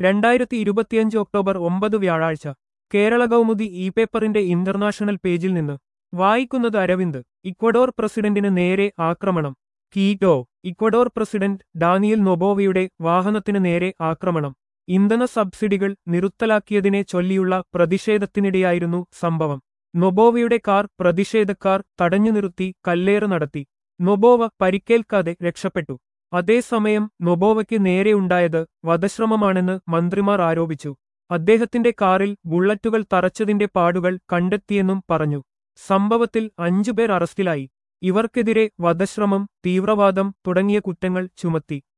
രണ്ടായിരത്തി ഇരുപത്തിയഞ്ച് ഒക്ടോബർ ഒമ്പത് വ്യാഴാഴ്ച കേരള കൗമുദി ഇ പേപ്പറിന്റെ ഇന്റർനാഷണൽ പേജിൽ നിന്ന് വായിക്കുന്നത് അരവിന്ദ് ഇക്വഡോർ പ്രസിഡന്റിന് നേരെ ആക്രമണം കീറ്റോ ഇക്വഡോർ പ്രസിഡന്റ് ഡാനിയൽ നൊബോവയുടെ വാഹനത്തിന് നേരെ ആക്രമണം ഇന്ധന സബ്സിഡികൾ നിറുത്തലാക്കിയതിനെ ചൊല്ലിയുള്ള പ്രതിഷേധത്തിനിടെയായിരുന്നു സംഭവം നൊബോവയുടെ കാർ പ്രതിഷേധക്കാർ തടഞ്ഞു നിർത്തി കല്ലേറ് നടത്തി നൊബോവ പരിക്കേൽക്കാതെ രക്ഷപ്പെട്ടു അതേസമയം നൊബോവയ്ക്ക് നേരെയുണ്ടായത് വധശ്രമമാണെന്ന് മന്ത്രിമാർ ആരോപിച്ചു അദ്ദേഹത്തിന്റെ കാറിൽ ബുള്ളറ്റുകൾ തറച്ചതിന്റെ പാടുകൾ കണ്ടെത്തിയെന്നും പറഞ്ഞു സംഭവത്തിൽ അഞ്ചുപേർ അറസ്റ്റിലായി ഇവർക്കെതിരെ വധശ്രമം തീവ്രവാദം തുടങ്ങിയ കുറ്റങ്ങൾ ചുമത്തി